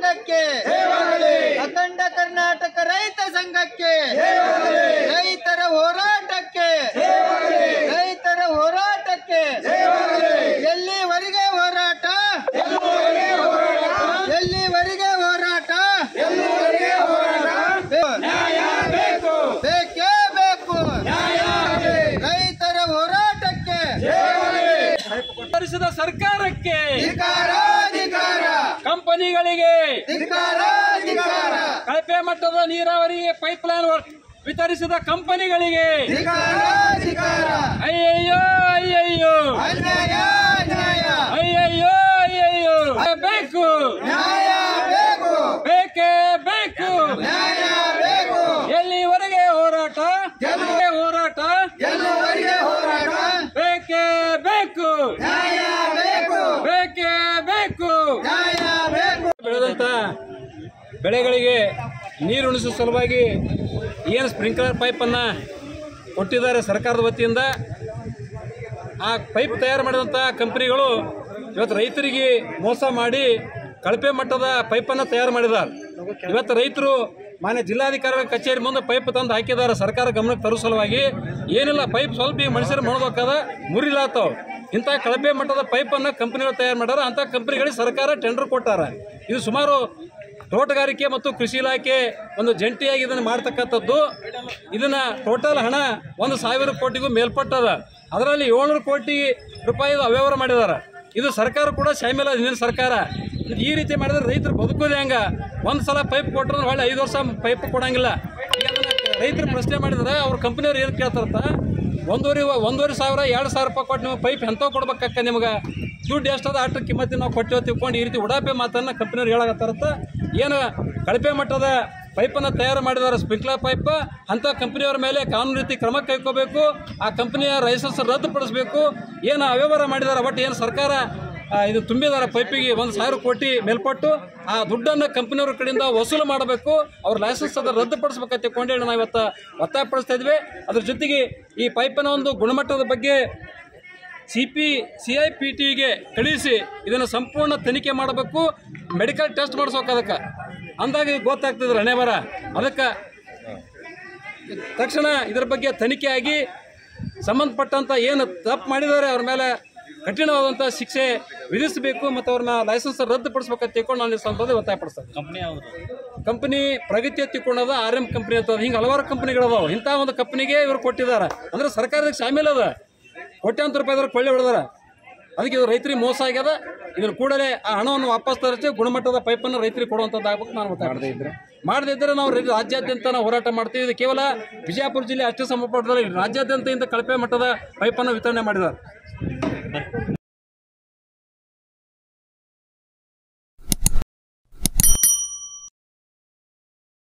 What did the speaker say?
ಸಂಘಕ್ಕೆ ಅಖಂಡ ಕರ್ನಾಟಕ ರೈತ ಸಂಘಕ್ಕೆ ರೈತರ ಹೋರಾಟಕ್ಕೆ ರೈತರ ಹೋರಾಟಕ್ಕೆ ಎಲ್ಲಿವರೆಗೆ ಹೋರಾಟ ಎಲ್ಲಿವರೆಗೆ ಹೋರಾಟ ಬೇಕೇ ಬೇಕು ರೈತರ ಹೋರಾಟಕ್ಕೆ ವಿತರಿಸಿದ ಸರ್ಕಾರಕ್ಕೆ ಧಿಕಾರ ಧಿಕಾರ ಕಂಪನಿಗಳಿಗೆ ಧಿಕಾರ ಧಿಕಾರ ಕಳಪೆ ಮಟ್ಟದ ನೀರಾವರಿ ಪೈಪ್ಲೈನ್ ವಿತರಿಸಿದ ಕಂಪನಿಗಳಿಗೆ ಧಿಕಾರ ಧಿಕಾರ ಅಯ್ಯಯ್ಯೋ ಅಯ್ಯಯ್ಯೋ ಅನ್ಯಾಯ ಅನ್ಯಾಯ ಅಯ್ಯಯ್ಯೋ ಅಯ್ಯಯ್ಯೋ ಬೇಕು ನ್ಯಾಯ ಬೇಕು ಬೇಕೇ ಬೇಕು ನ್ಯಾಯ ಬೇಕು ಎಲ್ಲಿವರೆಗೆ ಹೋರಾಟ ಎಲ್ಲಿಗೆ ಹೋರಾಟ ಎಲ್ಲುವರೆಗೆ ಹೋರಾಟ ಬೇಕೇ ಬೇಕು ನ್ಯಾಯ ಬೇಕು ಬೇಕೇ ಬೇಕು ನ್ಯಾಯ ಬೇಕು ಬೆಳೆದಂತ ಬೆಳೆಗಳಿಗೆ ನೀರು ಉಣಿಸುವ ಸಲುವಾಗಿ ಏನು ಸ್ಪ್ರಿಂಕ್ಲರ್ ಪೈಪನ್ನು ಕೊಟ್ಟಿದ್ದಾರೆ ಸರ್ಕಾರದ ವತಿಯಿಂದ ಆ ಪೈಪ್ ತಯಾರು ಮಾಡಿದಂಥ ಕಂಪ್ನಿಗಳು ಇವತ್ತು ರೈತರಿಗೆ ಮೋಸ ಮಾಡಿ ಕಳಪೆ ಮಟ್ಟದ ಪೈಪನ್ನು ತಯಾರು ಮಾಡಿದ್ದಾರೆ ಇವತ್ತು ರೈತರು ಮಾನ್ಯ ಜಿಲ್ಲಾಧಿಕಾರಿಗಳ ಕಚೇರಿ ಮುಂದೆ ಪೈಪ್ ತಂದು ಹಾಕಿದ್ದಾರೆ ಸರ್ಕಾರ ಗಮನಕ್ಕೆ ತರುವ ಸಲುವಾಗಿ ಏನಿಲ್ಲ ಪೈಪ್ ಸ್ವಲ್ಪ ಈಗ ಮನುಷ್ಯರು ಮಾಡ್ಬೇಕಾದ ಮುರಿಲಾತಾವ ಇಂಥ ಕಳಪೆ ಮಟ್ಟದ ಪೈಪನ್ನು ಕಂಪ್ನಿಗಳು ತಯಾರು ಮಾಡ್ಯಾರ ಅಂಥ ಕಂಪ್ನಿಗಳಿಗೆ ಸರ್ಕಾರ ಟೆಂಡರ್ ಕೊಟ್ಟಾರ ಇದು ಸುಮಾರು ತೋಟಗಾರಿಕೆ ಮತ್ತು ಕೃಷಿ ಇಲಾಖೆ ಒಂದು ಜಂಟಿಯಾಗಿ ಇದನ್ನು ಮಾಡ್ತಕ್ಕಂಥದ್ದು ಇದನ್ನ ಟೋಟಲ್ ಹಣ ಒಂದು ಸಾವಿರ ಕೋಟಿಗೂ ಮೇಲ್ಪಟ್ಟದ ಅದರಲ್ಲಿ ಏಳ್ನೂರು ಕೋಟಿ ರೂಪಾಯಿ ಅವ್ಯವಹಾರ ಮಾಡಿದ್ದಾರೆ ಇದು ಸರ್ಕಾರ ಕೂಡ ಶಾಮಿಲ ಹಿಂದಿನ ಸರ್ಕಾರ ಈ ರೀತಿ ಮಾಡಿದ್ರೆ ರೈತರು ಬದುಕೋದೇ ಹಂಗ ಒಂದು ಸಲ ಪೈಪ್ ಕೊಟ್ಟರೆ ಹೊಳ್ಳಿ ಐದು ವರ್ಷ ಪೈಪ್ ಕೊಡಂಗಿಲ್ಲ ಈಗ ಅದನ್ನ ರೈತರು ಪ್ರಶ್ನೆ ಮಾಡಿದ್ರೆ ಅವ್ರ ಕಂಪ್ನಿಯವ್ರು ಏನು ಕೇಳ್ತಾರಂತ ಒಂದೂವರೆ ಒಂದೂವರೆ ಸಾವಿರ ಎರಡು ಸಾವಿರ ರೂಪಾಯಿ ಕೊಟ್ಟು ನೀವು ಪೈಪ್ ಎಂಥವು ಕೊಡ್ಬೇಕಕ್ಕ ನಿಮ್ಗೆ ದುಡ್ಡು ಎಷ್ಟದ ಅಷ್ಟು ಕಿಮ್ಮತ್ತಿ ನಾವು ಕೊಟ್ಟೇವೆ ತಿಳ್ಕೊಂಡು ಈ ರೀತಿ ಉಡಾಪೆ ಮಾತನ್ನು ಕಂಪ್ನಿಯವ್ರು ಹೇಳಕತ್ತಾರತ್ತ ಏನು ಕಳಪೆ ಮಟ್ಟದ ಪೈಪನ್ನು ತಯಾರು ಮಾಡಿದ್ದಾರೆ ಸ್ಪ್ರಿಂಕ್ಲರ್ ಪೈಪ್ ಅಂಥ ಕಂಪ್ನಿಯವರ ಮೇಲೆ ಕಾನೂನು ರೀತಿ ಕ್ರಮ ಕೈಗೋಬೇಕು ಆ ಕಂಪ್ನಿಯ ಲೈಸೆನ್ಸ್ ರದ್ದುಪಡಿಸಬೇಕು ಏನು ಅವ್ಯವಹಾರ ಮಾಡಿದ್ದಾರೆ ಬಟ್ ಏನು ಸರ್ಕಾರ ಆ, ಇದು ತುಂಬಿದ್ದಾರೆ ಪೈಪಿಗೆ ಒಂದು ಸಾವಿರ ಕೋಟಿ ಮೇಲ್ಪಟ್ಟು ಆ ದುಡ್ಡನ್ನು ಕಂಪನಿಯವ್ರ ಕಡೆಯಿಂದ ವಸೂಲು ಮಾಡಬೇಕು ಅವ್ರ ಲೈಸೆನ್ಸ್ ಅದ ರದ್ದುಪಡಿಸ್ಬೇಕಂತ ತಿಳ್ಕೊಂಡೇಳಿ ನಾವು ಇವತ್ತು ಒತ್ತಾಯಪಡಿಸ್ತಾ ಇದ್ವಿ ಅದ್ರ ಜೊತೆಗೆ ಈ ಪೈಪಿನ ಒಂದು ಗುಣಮಟ್ಟದ ಬಗ್ಗೆ C P C I P ಟಿಗೆ ಕಳಿಸಿ ಇದನ್ನು ಸಂಪೂರ್ಣ ತನಿಖೆ ಮಾಡಬೇಕು ಮೆಡಿಕಲ್ ಟೆಸ್ಟ್ ಮಾಡಿಸ್ಬೇಕು ಅದಕ್ಕೆ ಅಂದಾಗ ಇದು ಗೊತ್ತಾಗ್ತದೆ ಹಣೆ ಬರ ಅದಕ್ಕೆ ತಕ್ಷಣ ಇದರ ಬಗ್ಗೆ ತನಿಖೆ ಆಗಿ ಸಂಬಂಧಪಟ್ಟಂತ ಏನು ತಪ್ಪು ಮಾಡಿದ್ದಾರೆ ಅವ್ರ ಮೇಲೆ ಕಠಿಣವಾದಂಥ ಶಿಕ್ಷೆ ವಿಧಿಸಬೇಕು ಮತ್ತು ಅವ್ರನ್ನ ಲೈಸೆನ್ಸ್ ರದ್ದುಪಡಿಸ್ಬೇಕಂತ ತಿಳ್ಕೊಂಡು ನಾನು ಈ ಸಂದರ್ಭದಲ್ಲಿ ಒತ್ತಾಯಪಡಿಸ್ತೇನೆ ಕಂಪ್ನಿ ಯಾವುದು ಕಂಪನಿ ಪ್ರಗತಿ ತಿಳ್ಕೊಂಡದ ಆರ್ ಎಂ ಕಂಪನಿ ಅಂತ ಹಿಂಗೆ ಹಲವಾರು ಕಂಪನಿಗಳದಾವ ಇಂಥ ಒಂದು ಕಂಪನಿಗೆ ಇವರು ಕೊಟ್ಟಿದ್ದಾರೆ ಅಂದ್ರೆ ಸರ್ಕಾರಕ್ಕೆ ಶಾಮೀಲ್ ಅದ ಕೋಟ್ಯಾಂತರ ರೂಪಾಯಿ ಕೊಳ್ಳೆ ಹೊಡೆದಾರ ಅದಕ್ಕೆ ಇದು ರೈತರಿಗೆ ಮೋಸ ಆಗ್ಯದ ಇದನ್ನು ಕೂಡಲೇ ಆ ಹಣವನ್ನು ವಾಪಸ್ ತರಿಸಿ ಗುಣಮಟ್ಟದ ಪೈಪನ್ನು ರೈತರಿಗೆ ಕೊಡುವಂಥದ್ದು ಆಗ್ಬೇಕು ನಾನು ಮಾಡದೇ ಇದ್ರೆ ಮಾಡದೇ ಇದ್ದರೆ ನಾವು ರೈ- ರಾಜ್ಯಾದ್ಯಂತ ನಾವು ಹೋರಾಟ ಮಾಡ್ತೀವಿ ಇದು ಕೇವಲ ವಿಜಯಪುರ ಜಿಲ್ಲೆ ಅಷ್ಟೇ ಸಂಬಂಧಪಟ್ಟದಲ್ಲಿ ರಾಜ್ಯಾದ್ಯಂತ ಇಂಥ ಕಳಪೆ ಮಟ್ಟದ ಪೈಪನ್ನು ವಿತರಣೆ ಮಾಡಿದ್ದಾರೆ